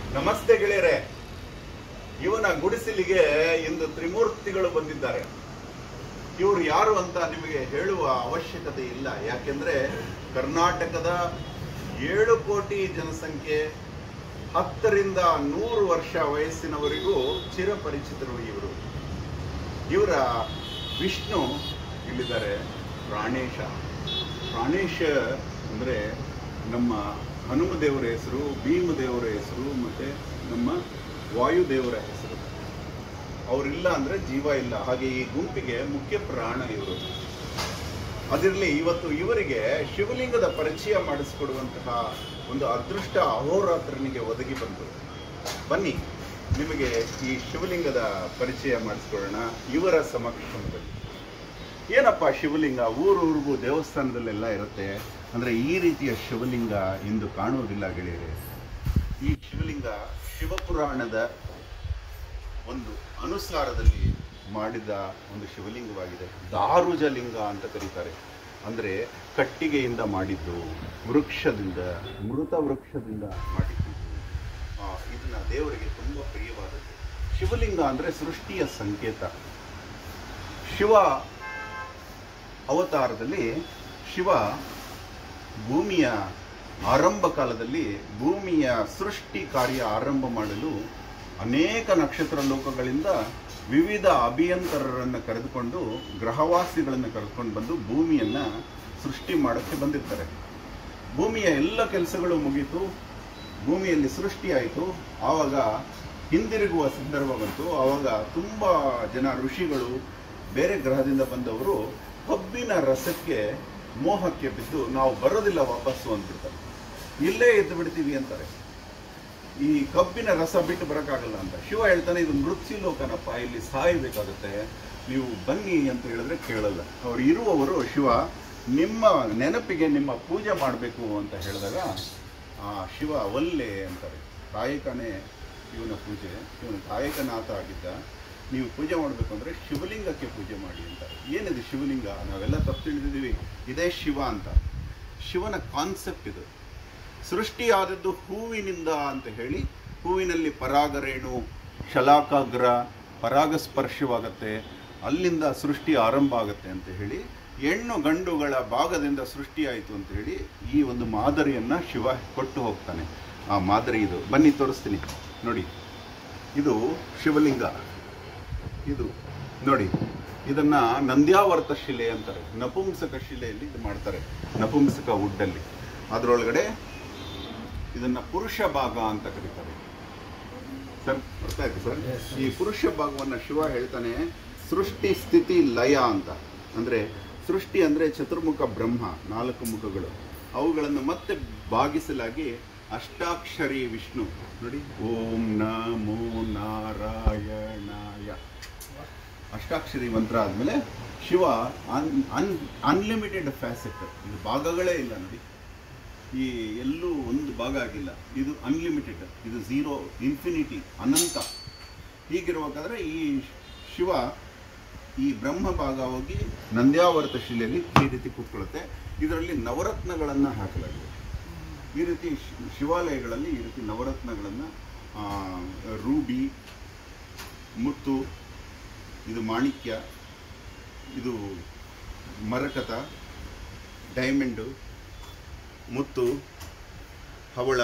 ನಮಸ್ತೆ ಗೆಳೆಯರೆ ಇವನ ಗುಡಿಸಲಿಗೆ ಇಂದು ತ್ರಿಮೂರ್ತಿಗಳು ಬಂದಿದ್ದಾರೆ ಇವರು ಯಾರು ಅಂತ ನಿಮಗೆ ಹೇಳುವ ಅವಶ್ಯಕತೆ ಇಲ್ಲ ಯಾಕೆಂದ್ರೆ ಕರ್ನಾಟಕದ ಏಳು ಕೋಟಿ ಜನಸಂಖ್ಯೆ ಹತ್ತರಿಂದ ನೂರು ವರ್ಷ ವಯಸ್ಸಿನವರಿಗೂ ಚಿರಪರಿಚಿತರು ಇವರು ಇವರ ವಿಷ್ಣು ಇಲ್ಲಿದ್ದಾರೆ ಪ್ರಾಣೇಶ ಪ್ರಾಣೇಶ ಅಂದ್ರೆ ನಮ್ಮ ಹನುಮ ದೇವರ ಹೆಸರು ಭೀಮ ದೇವರ ಹೆಸರು ಮತ್ತೆ ನಮ್ಮ ವಾಯುದೇವರ ಹೆಸರು ಅವರಿಲ್ಲ ಅಂದ್ರೆ ಜೀವ ಇಲ್ಲ ಹಾಗೆ ಈ ಗುಂಪಿಗೆ ಮುಖ್ಯ ಪ್ರಾಣ ಇವರು ಅದಿರಲಿ ಇವತ್ತು ಇವರಿಗೆ ಶಿವಲಿಂಗದ ಪರಿಚಯ ಮಾಡಿಸಿಕೊಡುವಂತಹ ಒಂದು ಅದೃಷ್ಟ ಅಹೋರಾತ್ರನಿಗೆ ಒದಗಿ ಬಂತು ಬನ್ನಿ ನಿಮಗೆ ಈ ಶಿವಲಿಂಗದ ಪರಿಚಯ ಮಾಡಿಸ್ಕೊಳ್ಳೋಣ ಇವರ ಸಮಕ್ಷಮದಲ್ಲಿ ಏನಪ್ಪ ಶಿವಲಿಂಗ ಊರೂರಿಗೂ ದೇವಸ್ಥಾನದಲ್ಲೆಲ್ಲ ಇರುತ್ತೆ ಅಂದ್ರೆ ಈ ರೀತಿಯ ಶಿವಲಿಂಗ ಇಂದು ಕಾಣುವುದಿಲ್ಲ ಗೆಳೆಯರೆ ಈ ಶಿವಲಿಂಗ ಶಿವಪುರಾಣದ ಒಂದು ಅನುಸಾರದಲ್ಲಿ ಮಾಡಿದ ಒಂದು ಶಿವಲಿಂಗವಾಗಿದೆ ದಾರುಜ ಲಿಂಗ ಅಂತ ಕರೀತಾರೆ ಅಂದ್ರೆ ಕಟ್ಟಿಗೆಯಿಂದ ಮಾಡಿದ್ದು ವೃಕ್ಷದಿಂದ ಮೃತ ವೃಕ್ಷದಿಂದ ಮಾಡಿದ್ದು ಆ, ಇದನ್ನ ದೇವರಿಗೆ ತುಂಬಾ ಪ್ರಿಯವಾದದ್ದು ಶಿವಲಿಂಗ ಅಂದ್ರೆ ಸೃಷ್ಟಿಯ ಸಂಕೇತ ಶಿವ ಅವತಾರದಲ್ಲಿ ಶಿವ ಭೂಮಿಯ ಆರಂಭ ಕಾಲದಲ್ಲಿ ಭೂಮಿಯ ಸೃಷ್ಟಿ ಕಾರ್ಯ ಆರಂಭ ಮಾಡಲು ಅನೇಕ ನಕ್ಷತ್ರ ಲೋಕಗಳಿಂದ ವಿವಿಧ ಅಭಿಯಂತರರನ್ನು ಕರೆದುಕೊಂಡು ಗ್ರಹವಾಸಿಗಳನ್ನು ಕರೆದುಕೊಂಡು ಬಂದು ಭೂಮಿಯನ್ನ ಸೃಷ್ಟಿ ಮಾಡೋಕ್ಕೆ ಬಂದಿರ್ತಾರೆ ಭೂಮಿಯ ಎಲ್ಲ ಕೆಲಸಗಳು ಮುಗೀತು ಭೂಮಿಯಲ್ಲಿ ಸೃಷ್ಟಿಯಾಯಿತು ಆವಾಗ ಹಿಂದಿರುಗುವ ಸಂದರ್ಭ ಬಂತು ಆವಾಗ ತುಂಬಾ ಜನ ಋಷಿಗಳು ಬೇರೆ ಗ್ರಹದಿಂದ ಬಂದವರು ಕಬ್ಬಿನ ರಸಕ್ಕೆ ಮೋಹಕ್ಕೆ ಬಿದ್ದು ನಾವು ಬರೋದಿಲ್ಲ ವಾಪಸ್ಸು ಅಂದ್ಬಿಡ್ತಾರೆ ಇಲ್ಲೇ ಎದ್ದು ಬಿಡ್ತೀವಿ ಅಂತಾರೆ ಈ ಕಬ್ಬಿನ ರಸ ಬಿಟ್ಟು ಬರೋಕ್ಕಾಗಲ್ಲ ಅಂತ ಶಿವ ಹೇಳ್ತಾನೆ ಇದು ಮೃತ್ಯು ಲೋಕನಪ್ಪ ಇಲ್ಲಿ ಸಾಯಬೇಕಾಗುತ್ತೆ ನೀವು ಬನ್ನಿ ಅಂತ ಹೇಳಿದ್ರೆ ಕೇಳಲ್ಲ ಅವ್ರು ಇರುವವರು ಶಿವ ನಿಮ್ಮ ನೆನಪಿಗೆ ನಿಮ್ಮ ಪೂಜೆ ಮಾಡಬೇಕು ಅಂತ ಹೇಳಿದಾಗ ಆ ಶಿವ ಒಲ್ಲೆ ಅಂತಾರೆ ಕಾಯಕನೇ ಇವನ ಪೂಜೆ ಇವನು ಕಾಯಕನಾಥ ಆಗಿದ್ದ ನೀವು ಪೂಜೆ ಮಾಡಬೇಕು ಅಂದ್ರೆ ಶಿವಲಿಂಗಕ್ಕೆ ಪೂಜೆ ಮಾಡಿ ಅಂತ ಏನಿದೆ ಶಿವಲಿಂಗ ನಾವೆಲ್ಲ ತಪ್ಪು ತಿಳಿದಿದ್ದೀವಿ ಇದೇ ಶಿವ ಅಂತ ಶಿವನ ಕಾನ್ಸೆಪ್ಟ್ ಇದು ಸೃಷ್ಟಿಯಾದದ್ದು ಹೂವಿನಿಂದ ಅಂತ ಹೇಳಿ ಹೂವಿನಲ್ಲಿ ಪರಾಗರೇಣು ಶಲಾಕಾಗ್ರ ಪರಾಗಸ್ಪರ್ಶವಾಗತ್ತೆ ಅಲ್ಲಿಂದ ಸೃಷ್ಟಿ ಆರಂಭ ಆಗುತ್ತೆ ಅಂತ ಹೇಳಿ ಹೆಣ್ಣು ಗಂಡುಗಳ ಭಾಗದಿಂದ ಸೃಷ್ಟಿಯಾಯಿತು ಅಂತ ಹೇಳಿ ಈ ಒಂದು ಮಾದರಿಯನ್ನ ಶಿವ ಕೊಟ್ಟು ಹೋಗ್ತಾನೆ ಆ ಮಾದರಿ ಇದು ಬನ್ನಿ ತೋರಿಸ್ತೀನಿ ನೋಡಿ ಇದು ಶಿವಲಿಂಗ ಇದು ನೋಡಿ ಇದನ್ನ ನಂದ್ಯಾವರ್ತ ಶಿಲೆ ಅಂತಾರೆ ನಪುಂಸಕ ಶಿಲೆಯಲ್ಲಿ ಇದು ಮಾಡ್ತಾರೆ ನಪುಂಸಕ ವುಡ್ಡಲ್ಲಿ ಅದರೊಳಗಡೆ ಇದನ್ನ ಪುರುಷ ಭಾಗ ಅಂತ ಕರೀತಾರೆ ಸರ್ ಅರ್ಥ ಆಯ್ತು ಸರ್ ಈ ಪುರುಷ ಭಾಗವನ್ನ ಶಿವ ಹೇಳ್ತಾನೆ ಸೃಷ್ಟಿ ಸ್ಥಿತಿ ಲಯ ಅಂತ ಅಂದ್ರೆ ಸೃಷ್ಟಿ ಅಂದ್ರೆ ಚತುರ್ಮುಖ ಬ್ರಹ್ಮ ನಾಲ್ಕು ಮುಖಗಳು ಅವುಗಳನ್ನು ಮತ್ತೆ ಭಾಗಿಸಲಾಗಿ ಅಷ್ಟಾಕ್ಷರಿ ವಿಷ್ಣು ನೋಡಿ ಓಂ ನಮೋ ನಾರಾಯಣಾಯ ಅಷ್ಟಾಕ್ಷರಿ ಮಂತ್ರ ಆದಮೇಲೆ Shiva un un unlimited facet ಇದು ಭಾಗಗಳೇ ಇಲ್ಲ ನೋಡಿ ಈ ಎಲ್ಲೂ ಒಂದು ಭಾಗ ಆಗಿಲ್ಲ ಇದು ಅನ್ಲಿಮಿಟೆಡ್ ಇದು ಝೀರೋ ಇನ್ಫಿನಿಟಿ ಅನಂತ ಹೀಗಿರುವಾಗಾದ್ರೆ ಈ ಶಿವ ಈ ಬ್ರಹ್ಮ ಭಾಗ ಹೋಗಿ ನಂದ್ಯಾವರ್ತ ಶಿಲೆಯಲ್ಲಿ ಈ ರೀತಿ ಕೂತ್ಕೊಳ್ಳುತ್ತೆ ಇದರಲ್ಲಿ ನವರತ್ನಗಳನ್ನು ಹಾಕಲಾಗಿದೆ ಈ ರೀತಿ ಶಿ- ಶಿವಾಲಯಗಳಲ್ಲಿ ಈ ರೀತಿ ನವರತ್ನಗಳನ್ನು ರೂಬಿ ಮುತ್ತು ಇದು ಮಾಣಿಕ್ಯ ಇದು ಮರಕತ ಡೈಮಂಡು ಮುತ್ತು ಹವಳ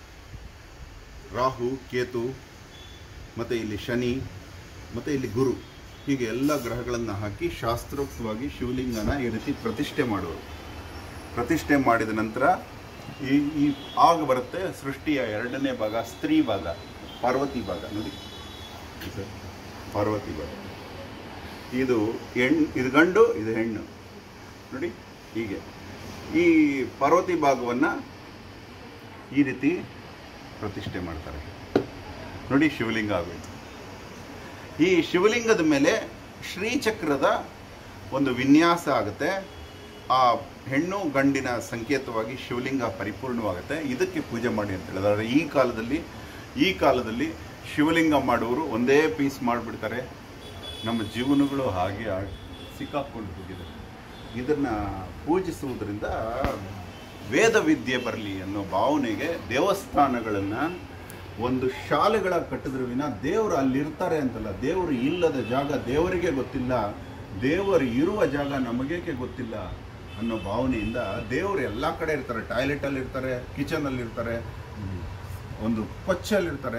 ರಾಹು ಕೇತು ಮತ್ತು ಇಲ್ಲಿ ಶನಿ ಮತ್ತು ಇಲ್ಲಿ ಗುರು ಹೀಗೆ ಎಲ್ಲ ಗ್ರಹಗಳನ್ನು ಹಾಕಿ ಶಾಸ್ತ್ರೋಕ್ತವಾಗಿ ಶಿವಲಿಂಗನ ಈ ರೀತಿ ಪ್ರತಿಷ್ಠೆ ಮಾಡುವರು ಪ್ರತಿಷ್ಠೆ ಮಾಡಿದ ನಂತರ ಈ ಈ ಆಗ ಬರುತ್ತೆ ಸೃಷ್ಟಿಯ ಎರಡನೇ ಭಾಗ ಸ್ತ್ರೀ ಭಾಗ ಪಾರ್ವತಿ ಭಾಗ ನೋಡಿ ಇದು ಸರ್, ಪಾರ್ವತಿ ಭಾಗ ಇದು ಹೆಣ್ಣು ಇದು ಗಂಡು ಇದು ಹೆಣ್ಣು ನೋಡಿ ಹೀಗೆ ಈ ಪಾರ್ವತಿ ಭಾಗವನ್ನು ಈ ರೀತಿ ಪ್ರತಿಷ್ಠೆ ಮಾಡ್ತಾರೆ ನೋಡಿ ಶಿವಲಿಂಗ ಆಗೋಯ್ತು ಈ ಶಿವಲಿಂಗದ ಮೇಲೆ ಶ್ರೀಚಕ್ರದ ಒಂದು ವಿನ್ಯಾಸ ಆಗುತ್ತೆ ಆ ಹೆಣ್ಣು ಗಂಡಿನ ಸಂಕೇತವಾಗಿ ಶಿವಲಿಂಗ ಪರಿಪೂರ್ಣವಾಗುತ್ತೆ ಇದಕ್ಕೆ ಪೂಜೆ ಮಾಡಿ ಅಂತ ಹೇಳಿದ್ರೆ ಈ ಕಾಲದಲ್ಲಿ ಈ ಕಾಲದಲ್ಲಿ ಶಿವಲಿಂಗ ಮಾಡುವವರು ಒಂದೇ ಪೀಸ್ ಮಾಡಿಬಿಡ್ತಾರೆ ನಮ್ಮ ಜೀವನಗಳು ಹಾಗೆ ಆಗ್- ಸಿಕ್ಕಾಕೊಂಡು ಹೋಗಿದೆ ಇದನ್ನ ಪೂಜಿಸುವುದರಿಂದ ವೇದ ವಿದ್ಯೆ ಬರಲಿ ಅನ್ನೋ ಭಾವನೆಗೆ ದೇವಸ್ಥಾನಗಳನ್ನು ಒಂದು ಶಾಲೆಗಳ ಕಟ್ಟಿದ್ರು ವಿನ ದೇವರು ಅಲ್ಲಿರ್ತಾರೆ ಅಂತಲ್ಲ ದೇವರು ಇಲ್ಲದ ಜಾಗ ದೇವರಿಗೆ ಗೊತ್ತಿಲ್ಲ ದೇವರು ಇರುವ ಜಾಗ ನಮಗೇಕೆ ಗೊತ್ತಿಲ್ಲ ಅನ್ನೋ ಭಾವನೆಯಿಂದ ದೇವರು ಎಲ್ಲ ಕಡೆ ಇರ್ತಾರೆ ಟಾಯ್ಲೆಟಲ್ಲಿ ಇರ್ತಾರೆ ಕಿಚನಲ್ಲಿ ಇರ್ತಾರೆ ಒಂದು ಕೊಚ್ಚಲ್ಲಿ ಇರ್ತಾರೆ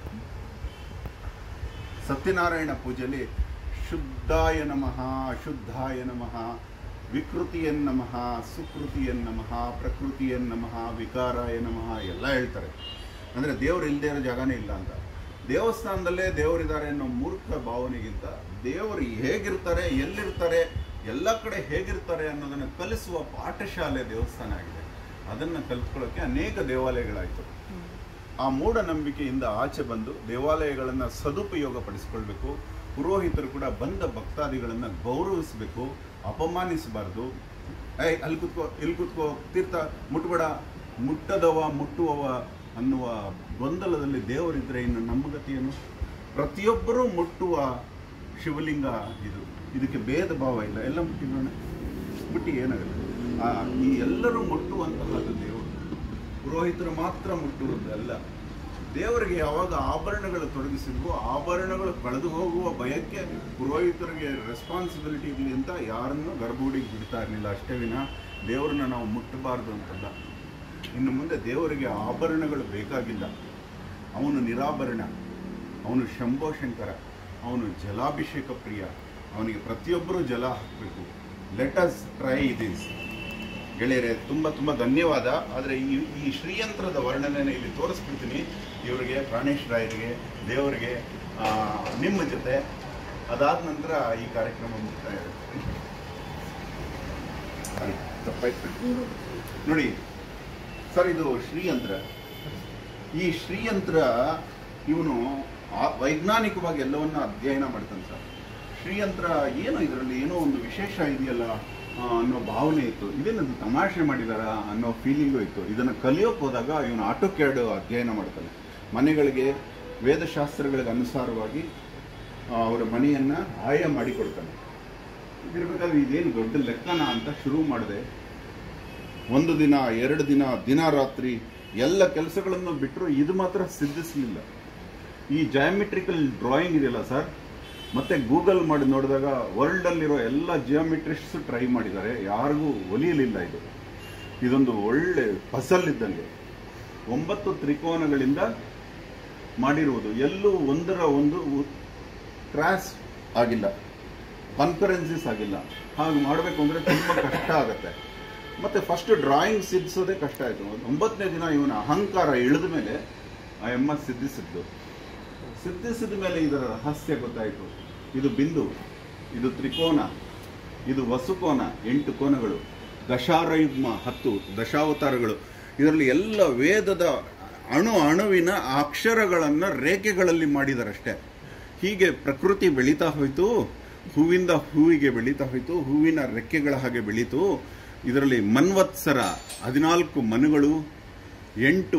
ಸತ್ಯನಾರಾಯಣ ಪೂಜೆಯಲ್ಲಿ ಶುದ್ಧಾಯ ನಮಃ ಅಶುದ್ಧಾಯ ನಮಃ ವಿಕೃತಿಯನ್ ನಮಃ ಸುಕೃತಿಯನ್ ನಮಃ ಪ್ರಕೃತಿಯನ್ ನಮಃ ವಿಕಾರಾಯ ನಮಃ ಎಲ್ಲ ಹೇಳ್ತಾರೆ ಅಂದರೆ ದೇವರು ಇಲ್ಲದೆ ಇರೋ ಜಾಗನೇ ಇಲ್ಲ ಅಂತ ದೇವಸ್ಥಾನದಲ್ಲೇ ದೇವರಿದ್ದಾರೆ ಅನ್ನೋ ಮೂರ್ಖ ಭಾವನೆಗಿಂತ ದೇವರು ಹೇಗಿರ್ತಾರೆ ಎಲ್ಲಿರ್ತಾರೆ ಎಲ್ಲ ಕಡೆ ಹೇಗಿರ್ತಾರೆ ಅನ್ನೋದನ್ನು ಕಲಿಸುವ ಪಾಠಶಾಲೆ ದೇವಸ್ಥಾನ ಆಗಿದೆ ಅದನ್ನು ಕಲ್ತ್ಕೊಳ್ಳೋಕ್ಕೆ ಅನೇಕ ದೇವಾಲಯಗಳಾಯಿತು ಆ ಮೂಢನಂಬಿಕೆಯಿಂದ ಆಚೆ ಬಂದು ದೇವಾಲಯಗಳನ್ನು ಸದುಪಯೋಗ ಪಡಿಸ್ಕೊಳ್ಬೇಕು ಪುರೋಹಿತರು ಕೂಡ ಬಂದ ಭಕ್ತಾದಿಗಳನ್ನು ಗೌರವಿಸಬೇಕು ಅಪಮಾನಿಸಬಾರ್ದು ಏ ಅಲ್ಲಿ ಕುತ್ಕೋ ಇಲ್ಲಿ ಕುತ್ಕೋ ತೀರ್ಥ ಮುಟ್ಬೇಡ ಮುಟ್ಟದವ ಮುಟ್ಟುವವ ಅನ್ನುವ ಗೊಂದಲದಲ್ಲಿ ದೇವರಿದ್ರೆ ಇನ್ನು ನಮ್ಮ ಗತಿಯನ್ನು ಪ್ರತಿಯೊಬ್ಬರೂ ಮುಟ್ಟುವ ಶಿವಲಿಂಗ ಇದು ಇದಕ್ಕೆ ಭೇದ ಭಾವ ಇಲ್ಲ ಎಲ್ಲ ಮುಟ್ಟಿರೋಣ ಮುಟ್ಟಿ ಏನಾಗಲ್ಲ ಆ ಈ ಎಲ್ಲರೂ ಮುಟ್ಟುವಂತಹದ್ದು ದೇವರು ಪುರೋಹಿತರು ಮಾತ್ರ ಮುಟ್ಟುವುದು ಅಲ್ಲ ದೇವರಿಗೆ ಯಾವಾಗ ಆಭರಣಗಳು ತೊಡಗಿಸಿದ್ವೋ ಆಭರಣಗಳು ಕಳೆದು ಹೋಗುವ ಭಯಕ್ಕೆ ಪುರೋಹಿತರಿಗೆ ರೆಸ್ಪಾನ್ಸಿಬಿಲಿಟಿ ಇರಲಿ ಅಂತ ಯಾರನ್ನೂ ಗರ್ಭಗುಡಿಗೆ ಬಿಡ್ತಾ ಇರಲಿಲ್ಲ ಅಷ್ಟೇ ವಿನ ದೇವರನ್ನ ನಾವು ಮುಟ್ಟಬಾರ್ದು ಅಂತಲ್ಲ ಇನ್ನು ಮುಂದೆ ದೇವರಿಗೆ ಆಭರಣಗಳು ಬೇಕಾಗಿಲ್ಲ ಅವನು ನಿರಾಭರಣ ಅವನು ಶಂಭೋ ಶಂಕರ ಅವನು ಜಲಾಭಿಷೇಕ ಪ್ರಿಯ ಅವನಿಗೆ ಪ್ರತಿಯೊಬ್ಬರೂ ಜಲ ಹಾಕಬೇಕು ಲೆಟ್ ಅಸ್ ಟ್ರೈ ದಿಸ್ ಗೆಳೆಯರೆ ತುಂಬ ತುಂಬ ಧನ್ಯವಾದ ಆದರೆ ಈ ಈ ಶ್ರೀಯಂತ್ರದ ವರ್ಣನೆನ ಇಲ್ಲಿ ತೋರಿಸ್ಬಿಡ್ತೀನಿ ಇವರಿಗೆ ಪ್ರಾಣೇಶ್ ರಾಯರಿಗೆ ದೇವರಿಗೆ ಆ, ನಿಮ್ಮ ಜೊತೆ ಅದಾದ ನಂತರ ಈ ಕಾರ್ಯಕ್ರಮ ಮುಕ್ತಾಯ ಆಗುತ್ತೆ. ಸಾರಿ, ತಪ್ಪಾಯ್ತು ನೋಡಿ ಸರ್ ಇದು ಶ್ರೀಯಂತ್ರ ಈ ಶ್ರೀಯಂತ್ರ ಇವನು ಆ- ವೈಜ್ಞಾನಿಕವಾಗಿ ಎಲ್ಲವನ್ನ ಅಧ್ಯಯನ ಮಾಡ್ತಾನೆ ಸರ್ ಶ್ರೀಯಂತ್ರ ಏನು ಇದರಲ್ಲಿ ಏನೋ ಒಂದು ವಿಶೇಷ ಇದೆಯಲ್ಲ ಆ, ಅನ್ನೋ ಭಾವನೆ ಇತ್ತು ಇದೇನದು ತಮಾಷೆ ಮಾಡಿದಾರ ಅನ್ನೋ ಫೀಲಿಂಗು ಇತ್ತು ಇದನ್ನು ಕಲಿಯೋಕೆ ಹೋದಾಗ ಇವನು ಆಟೋ ಕ್ಯಾಡ್ ಅಧ್ಯಯನ ಮಾಡ್ತಾನೆ ಮನೆಗಳಿಗೆ ವೇದಶಾಸ್ತ್ರಗಳಿಗೆ ಅನುಸಾರವಾಗಿ ಆ, ಅವರ ಮನೆಯನ್ನ ಆಯ ಮಾಡಿಕೊಡ್ತಾನೆ ಇದಿರ್ಬೇಕಾದ್ರೆ ಇದೇನು ದೊಡ್ಡ ಲೆಕ್ಕನ ಅಂತ ಶುರು ಮಾಡಿದೆ ಒಂದು ದಿನ ಎರಡು ದಿನ ದಿನ ರಾತ್ರಿ ಎಲ್ಲ ಕೆಲಸಗಳನ್ನು ಬಿಟ್ಟರು ಇದು ಮಾತ್ರ ಸಿದ್ಧಿಸಲಿಲ್ಲ ಈ ಜಯೋಮೆಟ್ರಿಕಲ್ ಡ್ರಾಯಿಂಗ್ ಇದೆಯಲ್ಲ ಸರ್ ಮತ್ತೆ ಗೂಗಲ್ ಮಾಡಿ ನೋಡಿದಾಗ ವರ್ಲ್ಡಲ್ಲಿರೋ ಎಲ್ಲ ಜಿಯೋಮೆಟ್ರಿಸ್ಟು ಟ್ರೈ ಮಾಡಿದ್ದಾರೆ ಯಾರಿಗೂ ಒಲಿಯಲಿಲ್ಲ ಇದು ಇದೊಂದು ಒಳ್ಳೆ ಫಸಲ್ ಇದ್ದಂಗೆ ಒಂಬತ್ತು ತ್ರಿಕೋನಗಳಿಂದ ಮಾಡಿರುವುದು ಎಲ್ಲೂ ಒಂದರ ಒಂದು ಕ್ರಾಸ್ ಆಗಿಲ್ಲ ಕಾನ್ಫರೆನ್ಸಿಸ್ ಆಗಿಲ್ಲ ಹಾಗೆ ಮಾಡಬೇಕು ಅಂದರೆ ತುಂಬ ಕಷ್ಟ ಆಗುತ್ತೆ ಮತ್ತೆ ಫಸ್ಟ್ ಡ್ರಾಯಿಂಗ್ ಸಿದ್ಧಿಸೋದೇ ಕಷ್ಟ ಆಯಿತು ಒಂಬತ್ತನೇ ದಿನ ಇವನ ಅಹಂಕಾರ ಇಳಿದ ಮೇಲೆ ಆ ಎಮ್ಮ ಸಿದ್ಧಿಸಿದ್ದು ಸಿದ್ಧಿಸಿದ ಮೇಲೆ ಇದರ ರಹಸ್ಯ ಗೊತ್ತಾಯಿತು ಇದು ಬಿಂದು ಇದು ತ್ರಿಕೋನ ಇದು ವಸುಕೋನ ಎಂಟು ಕೋನಗಳು ದಶಾರಯುಗ್ಮ ಹತ್ತು ದಶಾವತಾರಗಳು ಇದರಲ್ಲಿ ಎಲ್ಲ ವೇದದ ಅಣು ಅಣುವಿನ ಅಕ್ಷರಗಳನ್ನು ರೇಖೆಗಳಲ್ಲಿ ಮಾಡಿದಾರಷ್ಟೇ ಹೀಗೆ ಪ್ರಕೃತಿ ಬೆಳೀತಾ ಹೋಯಿತು ಹೂವಿಂದ ಹೂವಿಗೆ ಬೆಳೀತಾ ಹೋಯಿತು ಹೂವಿನ ರೆಕ್ಕೆಗಳ ಹಾಗೆ ಬೆಳೀತು ಇದರಲ್ಲಿ ಮನ್ವತ್ಸರ ಹದಿನಾಲ್ಕು ಮನುಗಳು ಎಂಟು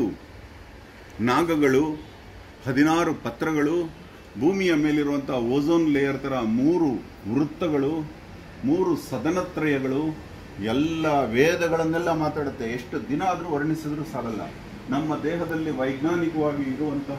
ನಾಗಗಳು ಹದಿನಾರು ಪತ್ರಗಳು ಭೂಮಿಯ ಮೇಲಿರುವಂಥ ಓಝೋನ್ ಲೇಯರ್ ಥರ ಮೂರು ವೃತ್ತಗಳು ಮೂರು ಸದನತ್ರಯಗಳು ಎಲ್ಲ ವೇದಗಳನ್ನೆಲ್ಲ ಮಾತಾಡುತ್ತೆ ಎಷ್ಟು ದಿನ ಆದರೂ ವರ್ಣಿಸಿದ್ರೂ ಸಾಲಲ್ಲ ನಮ್ಮ ದೇಹದಲ್ಲಿ ವೈಜ್ಞಾನಿಕವಾಗಿ ಇರುವಂತಹ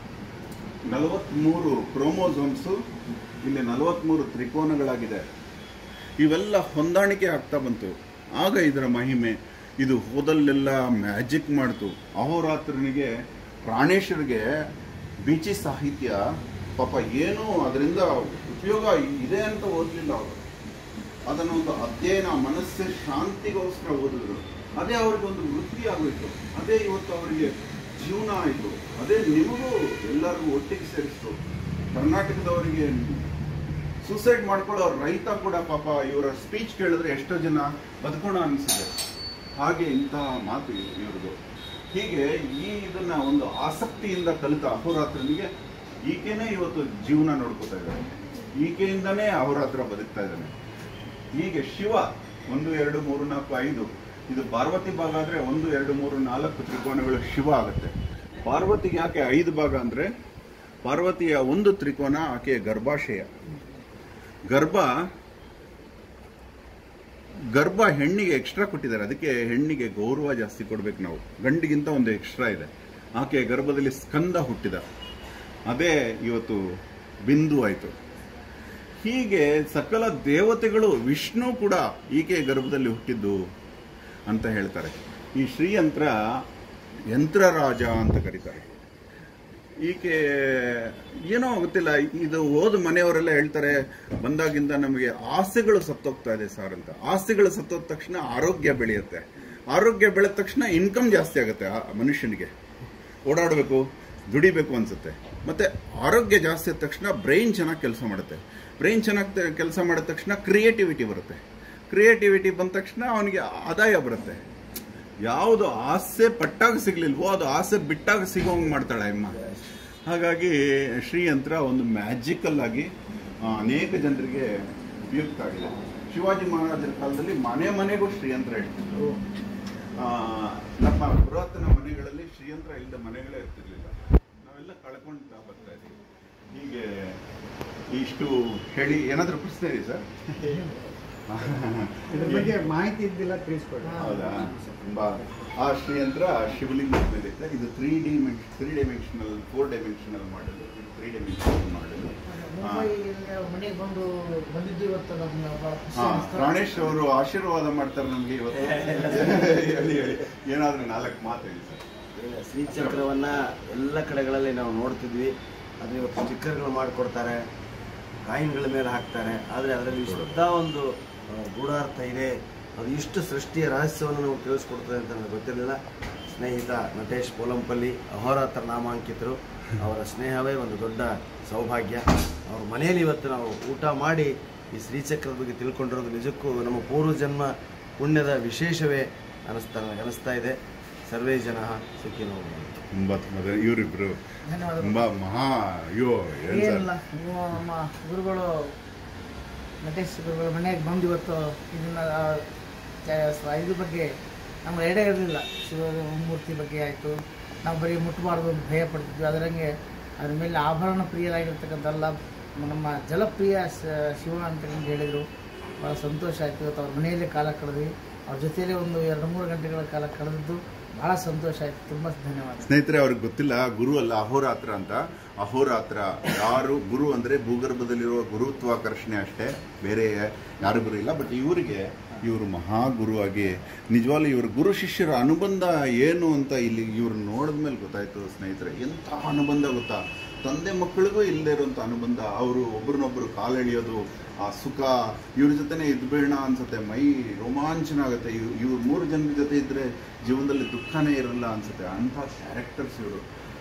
ನಲವತ್ಮೂರು ಕ್ರೋಮೋಸೋಮ್ಸು ಇಲ್ಲಿ ನಲವತ್ಮೂರು ತ್ರಿಕೋನಗಳಾಗಿದೆ ಇವೆಲ್ಲ ಹೊಂದಾಣಿಕೆ ಆಗ್ತಾ ಬಂತು ಆಗ ಇದರ ಮಹಿಮೆ ಇದು ಹೋದಲ್ಲೆಲ್ಲ ಮ್ಯಾಜಿಕ್ ಮಾಡ್ತು ಅಹೋರಾತ್ರನಿಗೆ ಪ್ರಾಣೇಶ್ವರಿಗೆ ಬೀಚಿ ಸಾಹಿತ್ಯ ಪಾಪ ಏನೂ ಅದರಿಂದ ಉಪಯೋಗ ಇದೆ ಅಂತ ಓದಲಿಲ್ಲ ಅವರು ಅದನ್ನೊಂದು ಅಧ್ಯಯನ ಮನಸ್ಸಿನ ಶಾಂತಿಗೋಸ್ಕರ ಓದಿದ್ರು ಅದೇ ಅವ್ರಿಗೆ ಒಂದು ವೃತ್ತಿ ಆಗೋಯ್ತು ಅದೇ ಇವತ್ತು ಅವರಿಗೆ ಜೀವನ ಆಯಿತು ಅದೇ ನಿಮಗೂ ಎಲ್ಲರಿಗೂ ಒಟ್ಟಿಗೆ ಸೇರಿಸ್ತು ಕರ್ನಾಟಕದವರಿಗೆ ಸೂಸೈಡ್ ಮಾಡ್ಕೊಳ್ಳೋ ರೈತ ಕೂಡ ಪಾಪ ಇವರ ಸ್ಪೀಚ್ ಕೇಳಿದ್ರೆ ಎಷ್ಟೋ ಜನ ಬದುಕೋಣ ಅನಿಸಿದೆ ಹಾಗೆ ಇಂತಹ ಮಾತು ಇವ್ರದ್ದು ಹೀಗೆ ಈ ಇದನ್ನ ಒಂದು ಆಸಕ್ತಿಯಿಂದ ಕಲಿತ ಅಹೋರಾತ್ರನಿಗೆ ಈಕೆನೇ ಇವತ್ತು ಜೀವನ ನೋಡ್ಕೋತಾ ಇದ್ದಾರೆ ಈಕೆಯಿಂದನೇ ಅಹೋರಾತ್ರ ಬದುಕ್ತಾ ಇದ್ದಾನೆ ಹೀಗೆ ಶಿವ ಒಂದು ಎರಡು ಮೂರು ನಾಲ್ಕು ಐದು ಇದು ಪಾರ್ವತಿ ಭಾಗ ಆದ್ರೆ ಒಂದು ಎರಡು ಮೂರು ನಾಲ್ಕು ತ್ರಿಕೋನಗಳು ಶಿವ ಆಗುತ್ತೆ ಪಾರ್ವತಿಗೆ ಯಾಕೆ ಐದು ಭಾಗ ಅಂದ್ರೆ ಪಾರ್ವತಿಯ ಒಂದು ತ್ರಿಕೋನ ಆಕೆಯ ಗರ್ಭಾಶಯ ಗರ್ಭ ಗರ್ಭ ಹೆಣ್ಣಿಗೆ ಎಕ್ಸ್ಟ್ರಾ ಕೊಟ್ಟಿದ್ದಾರೆ ಅದಕ್ಕೆ ಹೆಣ್ಣಿಗೆ ಗೌರವ ಜಾಸ್ತಿ ಕೊಡ್ಬೇಕು ನಾವು ಗಂಡಿಗಿಂತ ಒಂದು ಎಕ್ಸ್ಟ್ರಾ ಇದೆ ಆಕೆಯ ಗರ್ಭದಲ್ಲಿ ಸ್ಕಂದ ಹುಟ್ಟಿದ ಅದೇ ಇವತ್ತು ಬಿಂದು ಆಯಿತು ಹೀಗೆ ಸಕಲ ದೇವತೆಗಳು ವಿಷ್ಣು ಕೂಡ ಈಕೆಯ ಗರ್ಭದಲ್ಲಿ ಹುಟ್ಟಿದ್ದು ಅಂತ ಹೇಳ್ತಾರೆ ಈ ಶ್ರೀಯಂತ್ರ ಯಂತ್ರರಾಜ ಅಂತ ಕರೀತಾರೆ ಈಕೆ ಏನೋ ಗೊತ್ತಿಲ್ಲ ಇದು ಓದ್ ಮನೆಯವರೆಲ್ಲ ಹೇಳ್ತಾರೆ ಬಂದಾಗಿಂದ ನಮಗೆ ಆಸೆಗಳು ಸತ್ತೋಗ್ತಾ ಇದೆ ಸರ್ ಅಂತ ಆಸೆಗಳು ಸತ್ತೋದ ತಕ್ಷಣ ಆರೋಗ್ಯ ಬೆಳೆಯುತ್ತೆ ಆರೋಗ್ಯ ಬೆಳೆದ ತಕ್ಷಣ ಇನ್ಕಮ್ ಜಾಸ್ತಿ ಆಗುತ್ತೆ ಆ ಮನುಷ್ಯನಿಗೆ ಓಡಾಡಬೇಕು ದುಡಿಬೇಕು ಅನ್ಸುತ್ತೆ ಮತ್ತೆ ಆರೋಗ್ಯ ಜಾಸ್ತಿ ಆದ ತಕ್ಷಣ ಬ್ರೈನ್ ಚೆನ್ನಾಗಿ ಕೆಲಸ ಮಾಡುತ್ತೆ ಬ್ರೈನ್ ಚೆನ್ನಾಗಿ ಕೆಲಸ ಮಾಡಿದ ತಕ್ಷಣ ಕ್ರಿಯೇಟಿವಿಟಿ ಬರುತ್ತೆ ಕ್ರಿಯೇಟಿವಿಟಿ ಬಂದ ತಕ್ಷಣ ಅವನಿಗೆ ಆದಾಯ ಬರುತ್ತೆ ಯಾವುದು ಆಸೆ ಪಟ್ಟಾಗ ಸಿಗ್ಲಿಲ್ವೋ ಅದು ಆಸೆ ಬಿಟ್ಟಾಗ ಸಿಗೋಂಗ್ ಮಾಡ್ತಾಳೆ ಅಮ್ಮ ಹಾಗಾಗಿ ಶ್ರೀಯಂತ್ರ ಒಂದು ಮ್ಯಾಜಿಕಲ್ ಆಗಿ ಆ, ಅನೇಕ ಜನರಿಗೆ ಉಪಯುಕ್ತ ಆಗಿದೆ ಶಿವಾಜಿ ಮಹಾರಾಜರ ಕಾಲದಲ್ಲಿ ಮನೆ ಮನೆಗೂ ಶ್ರೀಯಂತ್ರ ಇಡ್ತಿದ್ರು ಆ, ನಮ್ಮ ಪುರಾತನ ಮನೆಗಳಲ್ಲಿ ಶ್ರೀಯಂತ್ರ ಇಲ್ಲದ ಮನೆಗಳೇ ಇರ್ತಿರ್ಲಿಲ್ಲ ನಾವೆಲ್ಲ ಕಳ್ಕೊಂಡ್ತಾ ಬರ್ತಾ ಇದೀವಿ ಹೀಗೆ ಇಷ್ಟು ಹೇಳಿ ಏನಾದರೂ ಪ್ರಶ್ನೆ ಇದೆ ಸರ್ ಇದ್ರ ಬಗ್ಗೆ ಮಾಹಿತಿ ಇದ್ದಿಲ್ಲ ತಿಳಿಸ್ಕೊಡಿ ಹೌದಾ ತುಂಬಾ ಆ ಶ್ರೀಯಂತ್ರ ಶಿವಲಿಂಗದ ಮೇಲೆ ಇದೆ ಇದು ತ್ರೀ ಡಿಮೆನ್ ತ್ರೀ ಡೈಮೆನ್ಷನಲ್ ಫೋರ್ ಡೈಮೆನ್ಷನಲ್ ಮಾಡಲು ತ್ರೀ ಡೈಮೆನ್ಷನಲ್ ಮಾಡಲು ಮುಂಬೈಯಿಂದ ಮನೆಗೆ ಬಂದು ಬಂದಿದ್ದು ಇವತ್ತು ನಮ್ಗೆ ಬಹಳ ಖುಷಿ ಹಾ ಅನಿಸ್ತು. ಪ್ರಾಣೇಶ್ ಅವರು ಆಶೀರ್ವಾದ ಮಾಡ್ತಾರೆ ನಮ್ಗೆ ಇವತ್ತು ಹೇಳಿ ಹೇಳಿ ಏನಾದ್ರೂ ನಾಲ್ಕು ಮಾತು ಹೇಳಿ ಸರ್ ಇಲ್ಲ, ಶ್ರೀಚಕ್ರವನ್ನ ಎಲ್ಲ ಕಡೆಗಳಲ್ಲಿ ನಾವು ನೋಡ್ತಿದ್ವಿ ಅದು ಇವತ್ತು ಸ್ಟಿಕ್ಕರ್ಗಳು ಮಾಡಿಕೊಡ್ತಾರೆ ಕಾಯಿನ್ಗಳ ಮೇಲೆ ಹಾಕ್ತಾರೆ ಆದರೆ ಅದರಲ್ಲಿ ಇಷ್ಟ ಒಂದು ಆ, ಗೂಢಾರ್ಥ ಇದೆ ಅದು ಇಷ್ಟು ಸೃಷ್ಟಿಯ ರಹಸ್ಯವನ್ನು ನಾವು ತಿಳಿಸ್ಕೊಡ್ತದೆ ಅಂತ ನನಗೆ ಗೊತ್ತಿರಲಿಲ್ಲ ಸ್ನೇಹಿತ ನಟೇಶ್ ಪೋಲಂಪಲ್ಲಿ ಅಹೋರಾತ್ರ ನಾಮಾಂಕಿತರು ಅವರ ಸ್ನೇಹವೇ ಒಂದು ದೊಡ್ಡ ಸೌಭಾಗ್ಯ ಅವ್ರ ಮನೆಯಲ್ಲಿ ಇವತ್ತು ನಾವು ಊಟ ಮಾಡಿ ಈ ಶ್ರೀಚಕ್ರದ ಬಗ್ಗೆ ತಿಳ್ಕೊಂಡಿರೋದು ನಿಜಕ್ಕೂ ನಮ್ಮ ಪೂರ್ವಜನ್ಮ ಪುಣ್ಯದ ವಿಶೇಷವೇ ಅನಿಸ್ತಾ ಅನಿಸ್ತಾ ಇದೆ ಸರ್ವೇ ಜನ ಸುಖಿನೋ ಭವಂತು. ತುಂಬಾ ತುಂಬಾ ಇವರಿಬ್ರು ಧನ್ಯವಾದಗಳು ತುಂಬಾ ಮಹಾ ಅಯ್ಯೋ ಏನ್ ಸರ್ ಏನಿಲ್ಲ ನೀವು ನಮ್ಮ ಗುರುಗಳು ನಟೇಶ್ ಗುರುಗಳ ಮನೆಗೆ ಬಂದು ಇವತ್ತು ಇದನ್ನ ಆ, ಜ- ಸ- ಇದ್ರ ಬಗ್ಗೆ ನಮ್ಗೆ ಎಡೆ ಇರಲಿಲ್ಲ ಶಿವ ಮೂರ್ತಿ ಬಗ್ಗೆ ಆಯಿತು ನಾವು ಬರೀ ಮುಟ್ಟಬಾರ್ದು ಅಂತ ಭಯ ಪಡ್ತಿದ್ವಿ ಅದರಂಗೆ ಅದ್ರ ಮೇಲೆ ಆಭರಣ ಪ್ರಿಯರಾಗಿರ್ತಕ್ಕಂಥಲ್ಲ ನಮ್ಮ ಜಲಪ್ರಿಯ ಶ- ಶಿವ ಅಂತ ಹೇಳಿದರು ಭಾಳ ಸಂತೋಷ ಆಯಿತು ಇವತ್ತು ಅವ್ರ ಮನೆಯಲ್ಲೇ ಕಾಲ ಕಳೆದ್ವಿ ಅವ್ರ ಜೊತೆಯಲ್ಲೇ ಒಂದು ಎರಡು ಮೂರು ಗಂಟೆಗಳ ಕಾಲ ಕಳೆದಿದ್ದು ಭಾಳ ಸಂತೋಷ ಆಯಿತು ತುಂಬ ಧನ್ಯವಾದ ಸ್ನೇಹಿತರೆ ಅವ್ರಿಗೆ ಗೊತ್ತಿಲ್ಲ ಗುರು ಅಲ್ಲ ಅಹೋರಾತ್ರ ಅಂತ ಅಹೋರಾತ್ರ ಯಾರು ಗುರು ಅಂದ್ರೆ ಭೂಗರ್ಭದಲ್ಲಿರುವ ಗುರುತ್ವಾಕರ್ಷಣೆ ಅಷ್ಟೇ ಬೇರೆ ಯಾರು ಗುರು ಇಲ್ಲ ಬಟ್ ಇವರಿಗೆ ಇವರು ಮಹಾಗುರು ಆಗಿ ನಿಜವಾಗ್ಲೂ ಇವರು ಗುರು ಶಿಷ್ಯರ ಅನುಬಂಧ ಏನು ಅಂತ ಇಲ್ಲಿ ಇವ್ರು ನೋಡಿದ್ಮೇಲೆ ಗೊತ್ತಾಯ್ತು ಸ್ನೇಹಿತರೆ ಎಂಥ ಅನುಬಂಧ ಗೊತ್ತಾ ತಂದೆ ಮಕ್ಕಳಿಗೂ ಇಲ್ಲದೆ ಇರುವಂಥ ಅನುಬಂಧ ಅವರು ಒಬ್ರನ್ನೊಬ್ರು ಕಾಲೆಳೆಯೋದು ಆ ಸುಖ ಇವ್ರ ಜೊತೆನೆ ಇದ್ಬೇಡ ಅನ್ಸುತ್ತೆ ಮೈ ರೋಮಾಂಚನ ಆಗುತ್ತೆ ಇವ್ ಇವ್ರು ಮೂರು ಜನರ ಜೊತೆ ಇದ್ರೆ ಜೀವನದಲ್ಲಿ ದುಃಖನೇ ಇರಲ್ಲ ಅನ್ಸುತ್ತೆ ಅಂಥ ಕ್ಯಾರೆಕ್ಟರ್ಸ್ ಇವರು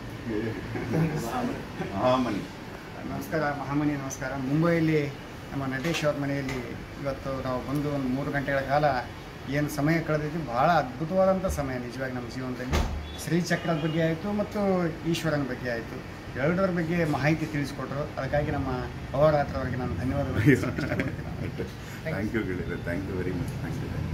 ಮಹಾಮನಿ ನಮಸ್ಕಾರ ಮಹಾಮನಿ ನಮಸ್ಕಾರ ಮುಂಬೈಯಲ್ಲಿ ನಮ್ಮ ನಟೇಶ್ ಅವ್ರ ಮನೆಯಲ್ಲಿ ಇವತ್ತು ನಾವು ಬಂದು ಒಂದು ಮೂರು ಗಂಟೆಗಳ ಕಾಲ ಏನು ಸಮಯ ಕಳೆದಿದ್ವಿ ಬಹಳ ಅದ್ಭುತವಾದಂಥ ಸಮಯ ನಿಜವಾಗಿ ನಮ್ಮ ಜೀವನದಲ್ಲಿ ಶ್ರೀಚಕ್ರದ ಬಗ್ಗೆ ಆಯಿತು ಮತ್ತು ಈಶ್ವರನ ಬಗ್ಗೆ ಆಯಿತು ಎರಡರ ಬಗ್ಗೆ ಮಾಹಿತಿ ತಿಳಿಸ್ಕೊಟ್ರು ಅದಕ್ಕಾಗಿ ನಮ್ಮ ಅಹೋರಾತ್ರ ಅವರಿಗೆ ನಾನು ಧನ್ಯವಾದಗಳು ತಿಳಿಸೋಕೆ ಇಷ್ಟಪಡ್ತೀನಿ ಥ್ಯಾಂಕ್ ಯು ಗೆಳೆಯರೆ thank you very much thank you